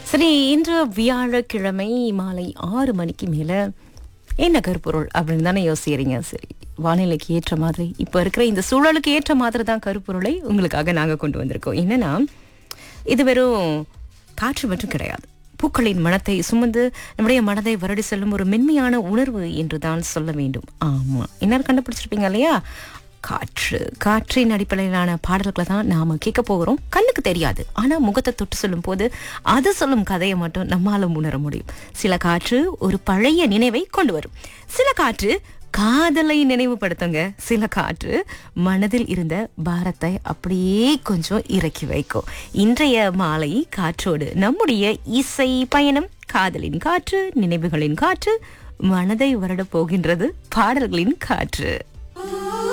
சரி இன்று வியாழக்கிழமை மாலை ஆறு மணிக்கு மேல என்ன கருப்பொருள் அப்படின்னு தானே யோசிக்கிறீங்க சரி வானிலைக்கு ஏற்ற மாதிரி இப்ப இருக்கிற இந்த சூழலுக்கு ஏற்ற மாதிரி தான் கருப்பொருளை உங்களுக்காக நாங்க கொண்டு வந்திருக்கோம் என்னன்னா இது வெறும் காற்று மட்டும் கிடையாது பூக்களின் மனத்தை சுமந்து நம்முடைய மனதை வருடி செல்லும் ஒரு மென்மையான உணர்வு என்று தான் சொல்ல வேண்டும் ஆமா என்ன கண்டுபிடிச்சிருப்பீங்க இல்லையா காற்று காற்றின் அடிப்படையிலான பாடல்களை தான் நாம கேட்க போகிறோம் கண்ணுக்கு தெரியாது ஆனா முகத்தை தொட்டு சொல்லும் போது அது சொல்லும் கதையை மட்டும் நம்மால உணர முடியும் சில காற்று ஒரு பழைய நினைவை கொண்டு வரும் சில காற்று காதலை நினைவுபடுத்துங்க சில காற்று மனதில் இருந்த பாரத்தை அப்படியே கொஞ்சம் இறக்கி வைக்கும் இன்றைய மாலை காற்றோடு நம்முடைய இசை பயணம் காதலின் காற்று நினைவுகளின் காற்று மனதை வருட போகின்றது பாடல்களின் காற்று